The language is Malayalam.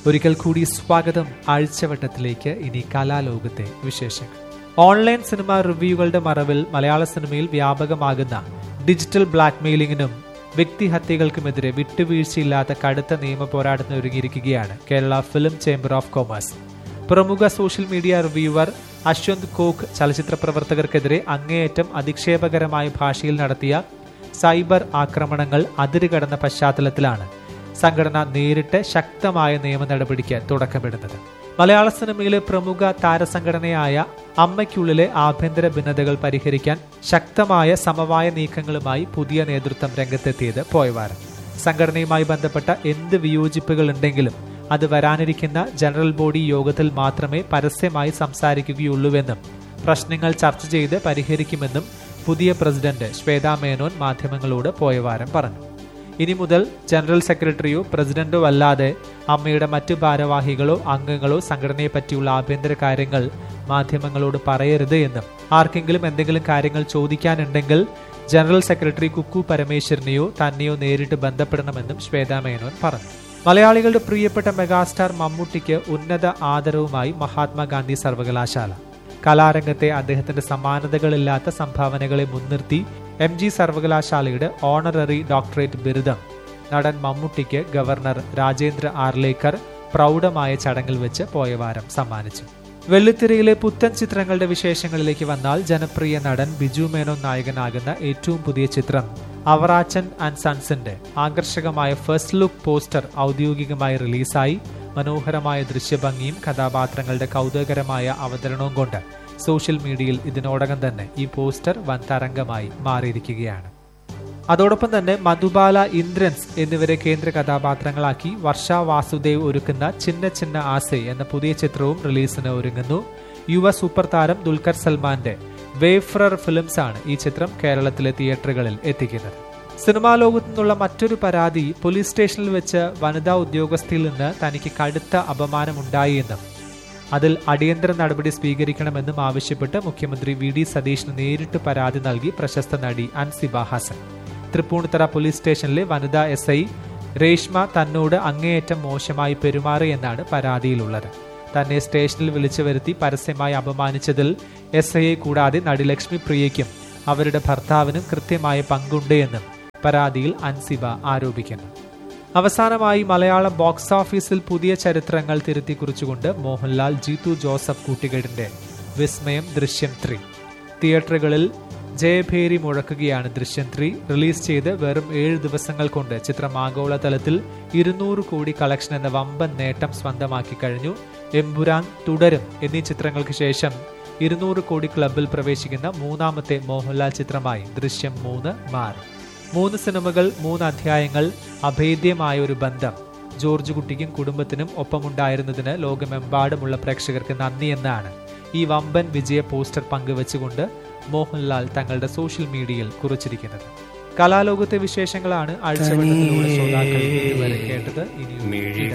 ഒരിക്കൽ കൂടി സ്വാഗതം ആഴ്ചവട്ടത്തിലേക്ക് ഇനി കലാലോകത്തെ വിശേഷങ്ങൾ ഓൺലൈൻ സിനിമ റിവ്യൂകളുടെ മറവിൽ മലയാള സിനിമയിൽ വ്യാപകമാകുന്ന ഡിജിറ്റൽ ബ്ലാക്ക്മെയിലിംഗിനും വ്യക്തിഹത്യകൾക്കുമെതിരെ വിട്ടുവീഴ്ചയില്ലാത്ത കടുത്ത നിയമ പോരാട്ടത്തിന് ഒരുങ്ങിയിരിക്കുകയാണ് Kerala film chamber of commerce പ്രമുഖ social media reviewer Ashwanth Kok ചലച്ചിത്ര പ്രവർത്തകർക്കെതിരെ അങ്ങേയറ്റം അധിക്ഷേപകരമായ ഭാഷയിൽ നടത്തിയ സൈബർ ആക്രമണങ്ങൾ അതിരുകടന്ന പശ്ചാത്തലത്തിലാണ് സംഘടന നേരിട്ട് ശക്തമായ നിയമ നടപടിക്ക് തുടക്കമിടുന്നത് മലയാള സിനിമയിലെ പ്രമുഖ താരസംഘടനയായ അമ്മയ്ക്കുള്ളിലെ ആഭ്യന്തര ഭിന്നതകൾ പരിഹരിക്കാൻ ശക്തമായ സമവായ നീക്കങ്ങളുമായി പുതിയ നേതൃത്വം രംഗത്തെത്തിയത് പോയവാരം സംഘടനയുമായി ബന്ധപ്പെട്ട എന്ത് വിയോജിപ്പുകൾ ഉണ്ടെങ്കിലും അത് വരാനിരിക്കുന്ന ജനറൽ ബോഡി യോഗത്തിൽ മാത്രമേ പരസ്യമായി സംസാരിക്കുകയുള്ളൂവെന്നും പ്രശ്നങ്ങൾ ചർച്ച ചെയ്ത് പരിഹരിക്കുമെന്നും പുതിയ പ്രസിഡന്റ് ശ്വേതാ മേനോൻ മാധ്യമങ്ങളോട് പോയവാരം പറഞ്ഞു ഇനി മുതൽ ജനറൽ സെക്രട്ടറിയോ പ്രസിഡന്റോ അല്ലാതെ അമ്മയുടെ മറ്റു ഭാരവാഹികളോ അംഗങ്ങളോ സംഘടനയെ പറ്റിയുള്ള ആഭ്യന്തര കാര്യങ്ങൾ മാധ്യമങ്ങളോട് പറയരുത് എന്നും ആർക്കെങ്കിലും എന്തെങ്കിലും കാര്യങ്ങൾ ചോദിക്കാനുണ്ടെങ്കിൽ ജനറൽ സെക്രട്ടറി കുക്കു പരമേശ്വരനെയോ തന്നെയോ നേരിട്ട് ബന്ധപ്പെടണമെന്നും ശ്വേതാ മേനോൻ പറഞ്ഞു മലയാളികളുടെ പ്രിയപ്പെട്ട മെഗാസ്റ്റാർ മമ്മൂട്ടിക്ക് ഉന്നത ആദരവുമായി മഹാത്മാഗാന്ധി സർവകലാശാല കലാരംഗത്തെ അദ്ദേഹത്തിന്റെ സമാനതകളില്ലാത്ത സംഭാവനകളെ മുൻനിർത്തി എം ജി സർവകലാശാലയുടെ ഓണററി ഡോക്ടറേറ്റ് ബിരുദം നടൻ മമ്മൂട്ടിക്ക് ഗവർണർ രാജേന്ദ്ര ആർലേക്കർ പ്രൗഢമായ ചടങ്ങിൽ വെച്ച് പോയ വാരം സമ്മാനിച്ചു വെള്ളിത്തിരയിലെ പുത്തൻ ചിത്രങ്ങളുടെ വിശേഷങ്ങളിലേക്ക് വന്നാൽ ജനപ്രിയ നടൻ ബിജു മേനോൻ നായകനാകുന്ന ഏറ്റവും പുതിയ ചിത്രം അവറാച്ചൻ ആൻഡ് സൺസിന്റെ ആകർഷകമായ ഫസ്റ്റ് ലുക്ക് പോസ്റ്റർ ഔദ്യോഗികമായി റിലീസായി മനോഹരമായ ദൃശ്യഭംഗിയും കഥാപാത്രങ്ങളുടെ കൗതുകകരമായ അവതരണവും കൊണ്ട് സോഷ്യൽ മീഡിയയിൽ ഇതിനോടകം തന്നെ ഈ പോസ്റ്റർ വൻ തരംഗമായി മാറിയിരിക്കുകയാണ് അതോടൊപ്പം തന്നെ മധുബാല ഇന്ദ്രൻസ് എന്നിവരെ കേന്ദ്ര കഥാപാത്രങ്ങളാക്കി വർഷ വാസുദേവ് ഒരുക്കുന്ന ചിന്ന ചിന്ന ആസെ എന്ന പുതിയ ചിത്രവും റിലീസിന് ഒരുങ്ങുന്നു യുവ സൂപ്പർ താരം ദുൽഖർ സൽമാന്റെ വേഫ്രർ ഫിലിംസ് ആണ് ഈ ചിത്രം കേരളത്തിലെ തിയേറ്ററുകളിൽ എത്തിക്കുന്നത് സിനിമാ ലോകത്തു നിന്നുള്ള മറ്റൊരു പരാതി പോലീസ് സ്റ്റേഷനിൽ വെച്ച് വനിതാ ഉദ്യോഗസ്ഥയിൽ നിന്ന് തനിക്ക് കടുത്ത അപമാനമുണ്ടായി എന്നും അതിൽ അടിയന്തര നടപടി സ്വീകരിക്കണമെന്നും ആവശ്യപ്പെട്ട് മുഖ്യമന്ത്രി വി ഡി സതീഷിന് നേരിട്ട് പരാതി നൽകി പ്രശസ്ത നടി അൻസിബ ഹസൻ തൃപ്പൂണിത്തറ പോലീസ് സ്റ്റേഷനിലെ വനിതാ എസ് ഐ രേഷ്മ തന്നോട് അങ്ങേയറ്റം മോശമായി പെരുമാറി എന്നാണ് പരാതിയിലുള്ളത് തന്നെ സ്റ്റേഷനിൽ വിളിച്ചു വരുത്തി പരസ്യമായി അപമാനിച്ചതിൽ എസ് ഐയെ കൂടാതെ നടി ലക്ഷ്മി പ്രിയയ്ക്കും അവരുടെ ഭർത്താവിനും കൃത്യമായ പങ്കുണ്ട് എന്നും പരാതിയിൽ അൻസിബ ആരോപിക്കുന്നു അവസാനമായി മലയാളം ബോക്സ് ഓഫീസിൽ പുതിയ ചരിത്രങ്ങൾ തിരുത്തി കുറിച്ചുകൊണ്ട് മോഹൻലാൽ ജീതു ജോസഫ് കൂട്ടുകെട്ടിന്റെ വിസ്മയം ദൃശ്യം ത്രീ തിയേറ്ററുകളിൽ ജയഭേരി മുഴക്കുകയാണ് ദൃശ്യം ത്രീ റിലീസ് ചെയ്ത് വെറും ഏഴ് ദിവസങ്ങൾ കൊണ്ട് ചിത്രം ആഗോളതലത്തിൽ ഇരുന്നൂറ് കോടി കളക്ഷൻ എന്ന വമ്പൻ നേട്ടം സ്വന്തമാക്കി കഴിഞ്ഞു എമ്പുരാൻ തുടരും എന്നീ ചിത്രങ്ങൾക്ക് ശേഷം ഇരുന്നൂറ് കോടി ക്ലബിൽ പ്രവേശിക്കുന്ന മൂന്നാമത്തെ മോഹൻലാൽ ചിത്രമായി ദൃശ്യം മൂന്ന് മാറി മൂന്ന് സിനിമകൾ മൂന്ന് അധ്യായങ്ങൾ അഭേദ്യമായ ഒരു ബന്ധം ജോർജ് കുട്ടിക്കും കുടുംബത്തിനും ഒപ്പമുണ്ടായിരുന്നതിന് ലോകമെമ്പാടുമുള്ള പ്രേക്ഷകർക്ക് നന്ദി എന്നാണ് ഈ വമ്പൻ വിജയ പോസ്റ്റർ പങ്കുവച്ചുകൊണ്ട് മോഹൻലാൽ തങ്ങളുടെ സോഷ്യൽ മീഡിയയിൽ കുറിച്ചിരിക്കുന്നത് കലാലോകത്തെ വിശേഷങ്ങളാണ് ആഴ്ചവട്ടത്തിലൂടെ ശ്രോതാക്കൾ ഇതുവരെ കേട്ടത് ഇനി